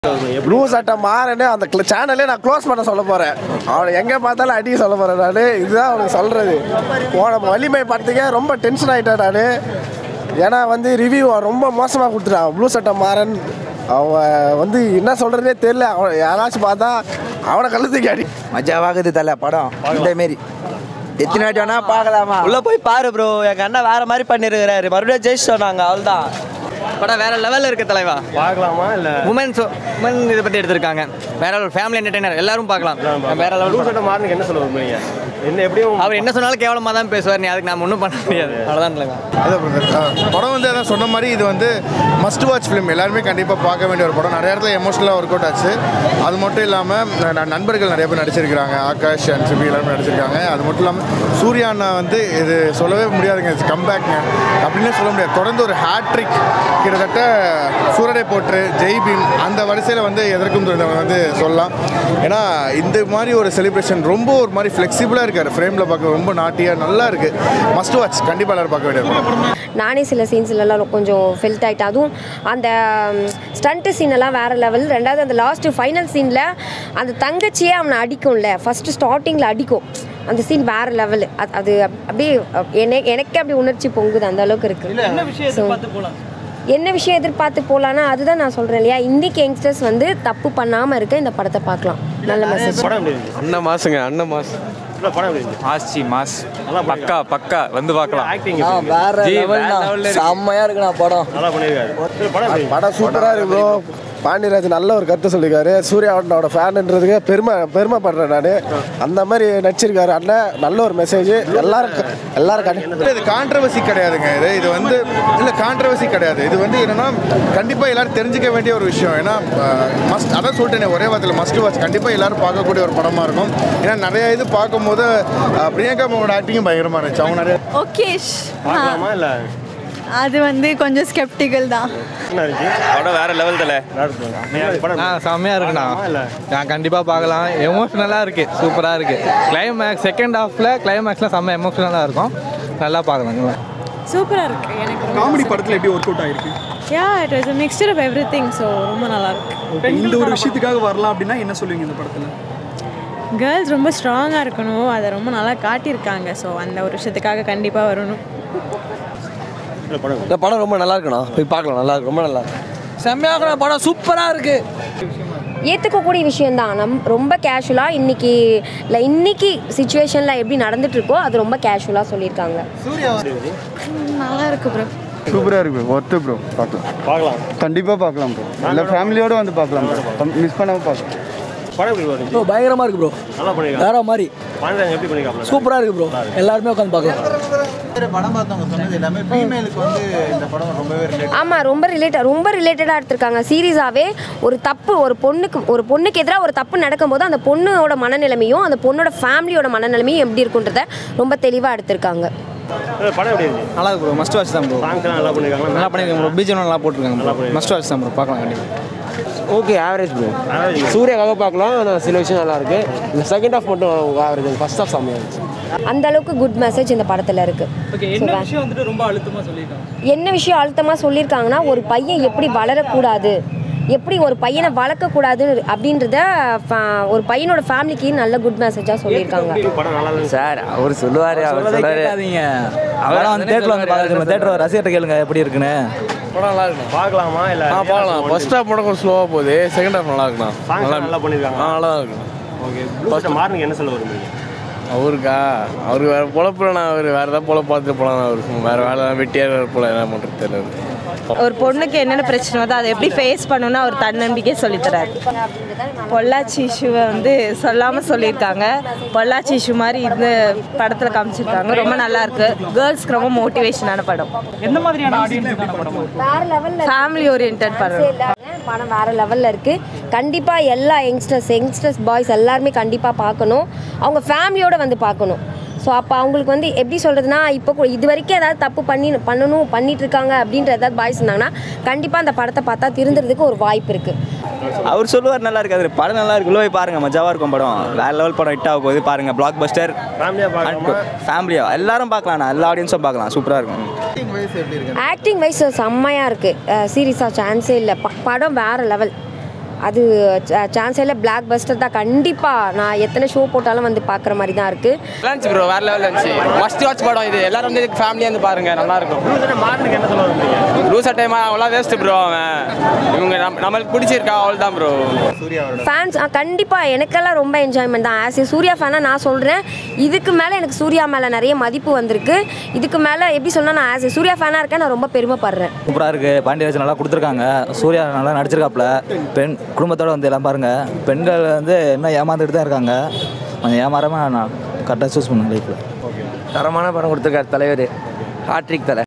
Blue சட்டை மாறன்னு அந்த சேனலே நான் க்ளோஸ் பண்ண சொல்ல போகிறேன் அவனை எங்கே பார்த்தாலும் அடி சொல்ல போகிறேன் நான் இதுதான் அவனுக்கு சொல்கிறது போன வலிமை படத்துக்கே ரொம்ப டென்ஷன் ஆகிட்டேன் நான் ஏன்னா வந்து ரிவ்யூ ரொம்ப மோசமாக கொடுத்துட்டான் ப்ளூ சட்டை மாறன் அவன் வந்து என்ன சொல்கிறதே தெரியல அவன் யாராச்சும் பார்த்தா அவனை கழுத்துக்கு அடி மஜாவாகுது தலை படம் இந்த மாரி எத்தனை வாட்டி வேணா பார்க்கலாமா உள்ள போய் பாரு ப்ரோ எங்க அண்ணன் வேற மாதிரி பண்ணிருக்கிறாரு மறுபடியும் ஜெயிச்சு சொன்னாங்க அவ்வளோதான் படம் வேற லெவல்ல இருக்கு தலைவா பார்க்கலாமா இல்லை உமன்ஸ் உமன் இதை பத்தி எடுத்திருக்காங்க வேற ஒரு ஃபேமிலி என்டர்டைனர் எல்லாரும் பார்க்கலாம் வேற ப்ளூ லெவல் சட்டை மாறனுக்கு என்ன சொல்ல விரும்புறீங்க என்ன எப்படியும் அவர் என்ன சொன்னாலும் கேவலமா தான் பேசுவார் நீ அதுக்கு நான் ஒன்றும் பண்ண முடியாது அவ்வளோதான் தலைவா அதான் brother. ஆ, படம் வந்து அதான் சொன்ன மாதிரி இது வந்து மஸ்ட் வாட்ச் ஃபிலிம் எல்லாருமே கண்டிப்பாக பார்க்க வேண்டிய ஒரு படம் நிறைய இடத்துல எமோஷனலாக ஒர்க் அவுட் ஆச்சு அது மட்டும் இல்லாமல் நண்பர்கள் நிறைய பேர் நடிச்சிருக்கிறாங்க ஆகாஷ் அண்ட் சிபி எல்லாருமே நடிச்சிருக்காங்க அது மட்டும் இல்லாமல் சூர்யா அண்ணா வந்து இது சொல்லவே முடியாதுங்க கம்பேக்ங்க அப்படின்னு சொல்ல முடியாது தொடர்ந்து ஒரு ஹேட்ரிக் கிட்டத்தட்ட சூரடை போற்று ஜெய் பீம் அந்த வரிசையில் வந்து எதற்கும் துணிந்தவன் வந்து சொல்லலாம் ஏன்னா இந்த மாதிரி ஒரு செலிப்ரேஷன் ரொம்ப ஒரு மாதிரி ஃப்ளெக்சிபிளாக இருக்கார் ஃப்ரேமில் பார்க்க ரொம்ப நாட்டியாக நல்லா இருக்குது மஸ்ட் வாட்ச் கண்டிப்பாக எல்லாரும் பார்க்க வேண்டிய ஒரு படம் நானே சில சீன்ஸ்லலாம் கொஞ்சம் ஃபெல்ட் ஆகிட்டேன் அதுவும் அந்த ஸ்டண்ட்டு சீனெல்லாம் வேறு லெவல் ரெண்டாவது அந்த லாஸ்ட்டு ஃபைனல் சீனில் அந்த தங்கச்சியே அவனை அடிக்கும்ல ஃபஸ்ட்டு ஸ்டார்டிங்கில் அடிக்கும் அந்த சீன் வேறு லெவல் அது அது அப்- அப்படியே அப்- எனக்கு எனக்கே அப்படி உணர்ச்சி பொங்குது அந்த அளவுக்கு இருக்குது என்ன விஷயம் எதிர்பார்த்து போகலான்னா அதுதான் நான் சொல்கிறேன் இல்லையா இந்திக்கு யங்ஸ்டர்ஸ் வந்து தப்பு பண்ணாமல் இருக்க இந்த படத்தை பார்க்கலாம் நல்ல மெசேஜ் அண்ணன் மாசுங்க அண்ணன் மாசு மாஸ்சி மாஸ் பக்கா பக்கா வந்து பார்க்கலாம் வேற ஜி, level வேற தான். level ல இருக்கு. செம்மையா இருக்குண்ணா படம் படம் சூப்பராக இருக்கு ப்ரோ பாண்டியராஜ் நல்ல ஒரு கருத்து சொல்லியிருக்காரு சூர்யா அண்ணனோட ஃபேனுன்றதுக்கு பெருமை பெருமைப்படுறேன் நான் அந்த மாதிரி நடிச்சிருக்காரு அண்ணன் நல்ல ஒரு மெசேஜ் எல்லாரும் எல்லாரும் கண்டி இல்ல, இது கான்ட்ரவர்சி கிடையாதுங்க இது இது வந்து இல்லை கான்ட்ரவர்சி கிடையாது இது வந்து என்னன்னா கண்டிப்பாக எல்லாரும் தெரிஞ்சுக்க வேண்டிய ஒரு விஷயம் ஏன்னா மஸ்ட் அதான் சொல்லிட்டேனே ஒரே வாரத்தில் மஸ்ட் வாட்ச் கண்டிப்பாக எல்லாரும் பார்க்கக்கூடிய ஒரு படமாக இருக்கும் ஏன்னா நிறைய இது பார்க்கும்போது அஹ், பிரியங்கா அம்மாவோட ஆக்டிங்கும் பயங்கரமாக இருந்துச்சு அவங்க நிறைய ஓகேஷ் பார்க்கலாமா இல்லை அது வந்து கொஞ்சம் ஸ்கெப்டிக்கல் தான் படம் வேற லெவல் தலை ஆ செம்மையாக இருக்குண்ணா நான் கண்டிப்பாக பார்க்கலாம் எமோஷ்னலாக இருக்குது சூப்பராக இருக்குது கிளைமேக்ஸ் செகண்ட் ஹாஃபில் கிளைமேக்ஸ்லாம் செம்ம எமோஷ்னலாக இருக்கும் நல்லா பார்க்கலாம் சூப்பராக இருக்கு எனக்கு காமெடி படத்தில் எப்படி ஒர்க் அவுட் ஆயிருக்கு yeah it was mixture of everything so ரொம்ப நல்லா இருக்கு இந்த ஒரு விஷயத்துக்காக வரலாம் அப்படின்னா என்ன சொல்லுவீங்க இந்த படத்தில் கேர்ள்ஸ் ரொம்ப ஸ்ட்ராங்காக இருக்கணும் அதை ரொம்ப நல்லா காட்டியிருக்காங்க ஸோ அந்த ஒரு விஷயத்துக்காக கண்டிப்பாக வரணும் இந்த படம் ரொம்ப நல்லா இருக்குண்ணா போய் பார்க்கலாம் நல்லா இருக்கு ரொம்ப நல்லா இருக்கு செம்மையாக படம் சூப்பரா இருக்கு ஏற்றுக்கக்கூடிய விஷயந்தான் நம் ரொம்ப கேஷுவலாக இன்னைக்கு இல்லை இன்னைக்கு சுச்சுவேஷனில் எப்படி நடந்துட்டு இருக்கோ அது ரொம்ப கேஷுவலாக சொல்லியிருக்காங்க நல்லா இருக்கு ப்ரோ சூப்பராக இருக்கு ஒர்த்து ப்ரோ பார்க்கலாம் பார்க்கலாம் கண்டிப்பாக பார்க்கலாம் ப்ரோ எல்லா ஃபேமிலியோடு வந்து பார்க்கலாம் ப்ரோ மிஸ் பண்ணாமல் பார்க்கலாம் படம் எப்படி வரும் ப்ரோ பயங்கரமா இருக்கு ப்ரோ நல்லா பண்ணிருக்காங்க வேற மாதிரி பாண்டியராஜன் எப்படி பண்ணிருக்காங்க சூப்பரா இருக்கு ப்ரோ எல்லாருமே உட்காந்து பார்க்கலாம் படம் பார்த்தவங்க சொன்னது எல்லாமே ஃபீமேலுக்கு வந்து இந்த படம் ரொம்பவே ரிலேட் ஆமாம் ரொம்ப ரிலேட்டட் ரொம்ப ரிலேட்டடாக எடுத்திருக்காங்க சீரியஸாகவே ஒரு தப்பு ஒரு பொண்ணுக்கு ஒரு பொண்ணுக்கு எதிராக ஒரு தப்பு நடக்கும்போது அந்த பொண்ணோட மனநிலைமையும் அந்த பொண்ணோட ஃபேமிலியோட மனநிலைமையும் எப்படி இருக்குன்றத ரொம்ப தெளிவாக எடுத்திருக்காங்க படம் எப்படி இருக்கு நல்லா இருக்கு ப்ரோ மஸ்ட் வாட்ச் தான் ப்ரோ சாங்ஸ்லாம் நல்லா பண்ணிருக்காங்க நல்லா பண்ணிருக்காங்க ப்ரோ பிஜிஎம் நல்லா போட்டிருக்காங்க ப்ரோ மஸ்ட் வாட்ச் தான் ப்ரோ பார்க்கலாம் கண்டிப்பாக ஓகே ஆவரேஜ் ப்ரோ சூர்யாக்காக பார்க்கலாம் ஆனால் சில விஷயம் நல்லா இருக்கு இந்த செகண்ட் ஹாஃப் மட்டும் ஆவரேஜ் ஃபர்ஸ்ட் ஹாஃப் செம்மையாக இருந்துச்சு அந்த அளவுக்கு குட் மெசேஜ் இந்த படத்தில் இருக்கு என்ன விஷயம் வந்துட்டு ரொம்ப அழுத்தமாக சொல்லியிருக்காங்க என்ன விஷயம் அழுத்தமாக சொல்லியிருக்காங்கன்னா ஒரு பையன் எப்படி வளரக்கூடாது எப்படி ஒரு பையனை வளர்க்கக்கூடாது அப்படின்றத fa- ஒரு பையனோட ஃபேமிலிக்கு நல்ல குட் மெசேஜாக சொல்லியிருக்காங்க படம் நல்லா இருந்துச்சு சார் அவர் சொல்லுவார் அவர் சொல்லுவார் கேட்காதீங்க அவெல்லாம் வந்து தேட்டரில் வந்து பார்க்குறது தேட்டர் ரசிகர்கிட்ட கேளுங்க எப்படி இருக்குன்னு படம் நல்லா இருக்கு பார்க்கலாமா இல்லை ஆ பார்க்கலாம் ஃபர்ஸ்ட் ஹாஃப் மட்டும் கொஞ்சம் ஸ்லோவாக போகுது செகண்ட் ஹாஃப் நல்லா இருக்குண்ணா சாங்ஸ் நல்லா பண்ணிருக்காங்க ஆ நல்லா இருக்கு ஓகே ஃபர்ஸ்ட் மார்னிங் என்ன சொல்ல விரும்புறீங்க அவருக்கா அவருக்கு வேறு பொழப்புலண்ணா அவர் வேறு ஏதாவது பொழப்பு பார்த்துட்டு போகலாம் அவருக்கு வேறு வேலை வெட்டியாக போல என்ன பண்ணுறது தெரியல ஒரு பொண்ணுக்கு என்னென்ன பிரச்சனை வருதோ அதை எப்படி ஃபேஸ் பண்ணணும்னு அவர் தன்னம்பிக்கை சொல்லித்தராரு பொள்ளாச்சி இஷ்யூவை வந்து சொல்லாமல் சொல்லியிருக்காங்க பொள்ளாச்சி இஷ்யூ மாதிரி இந்த படத்தில் காமிச்சிருக்காங்க ரொம்ப நல்லா இருக்கு கேர்ள்ஸ்க்கு ரொம்ப மோட்டிவேஷனான படம் எந்த மாதிரியான ஆடியன்ஸ் படம் வேற லெவலில் ஃபேமிலி ஓரியன்ட் படம் படம் வேற லெவலில் இருக்கு கண்டிப்பாக எல்லா யங்ஸ்டர்ஸ் யங்ஸ்டர்ஸ் பாய்ஸ் எல்லாருமே கண்டிப்பாக பார்க்கணும் அவங்க ஃபேமிலியோட வந்து பார்க்கணும் ஸோ அப்போ அவங்களுக்கு வந்து எப்படி சொல்கிறதுனா இப்போ கூ- இது வரைக்கும் ஏதாவது தப்பு பண்ணி பண்ணணும் பண்ணிட்டு இருக்காங்க அப்படின்ற ஏதாவது பாய்ஸ் இருந்தாங்கன்னா கண்டிப்பாக அந்த படத்தை பார்த்தா திருந்துறதுக்கு ஒரு வாய்ப்பு இருக்குது அவர் சொல்லுவார் நல்லா இருக்காது படம் நல்லா இருக்கு உள்ள போய் பாருங்க மஜாவா இருக்கும் படம் வேற லெவல் படம் ஹிட் ஆக போகுது பாருங்க பிளாக் பஸ்டர் ஃபேமிலியாக பார்க்கலாமா ஃபேமிலியா எல்லாரும் பார்க்கலாம் எல்லா ஆடியன்ஸும் பார்க்கலாம் சூப்பரா இருக்கும் ஆக்டிங் வைஸ் செம்மையாக இருக்குது சீரியஸாக சான்ஸே இல்லை ப படம் வேறு லெவல் அது சான்ஸ் இல்லை பிளாக் பஸ்டர் தான் கண்டிப்பாக நான் எத்தனை ஷோ போட்டாலும் வந்து பார்க்குற மாதிரி தான் இருக்குது இருந்துச்சு ப்ரோ வேற லெவலில் இருந்துச்சு மஸ்ட் வாட்ச் படம் இது எல்லாரும் வந்து ஃபேமிலியாக வந்து பாருங்க நல்லா இருக்கும் லூசா டைம் அவ்வளோ வேஸ்ட் ப்ரோ அவன் இவங்க நம்ம நம்மளுக்கு பிடிச்சிருக்கா அவள் தான் ப்ரோ ஃபேன்ஸ் கண்டிப்பாக எனக்கெல்லாம் ரொம்ப என்ஜாய்மெண்ட் தான் ஆஸ் ஏ சூர்யா ஃபேனாக நான் சொல்கிறேன் இதுக்கு மேலே எனக்கு சூர்யா மேலே நிறைய மதிப்பு வந்திருக்கு இதுக்கு மேலே எப்படி சொன்னால் நான் ஆஸ் ஏ சூர்யா ஃபேனாக இருக்கேன் நான் ரொம்ப பெருமைப்படுறேன் சூப்பராக இருக்குது பாண்டியராஜன் நல்லா கொடுத்துருக்காங்க சூர்யா நல்லா நடிச்சிருக்காப்புல பெண் குடும்பத்தோடு வந்து எல்லாம் பாருங்கள் பெண்கள் வந்து இன்னும் ஏமாந்துட்டு தான் இருக்காங்க கொஞ்சம் ஏமாறாமல் நான் கரெக்டாக சூஸ் பண்ணேன் லைஃப்பில் தரமான படம் கொடுத்துருக்காரு தலைவர் ஹாட்ரிக் தலை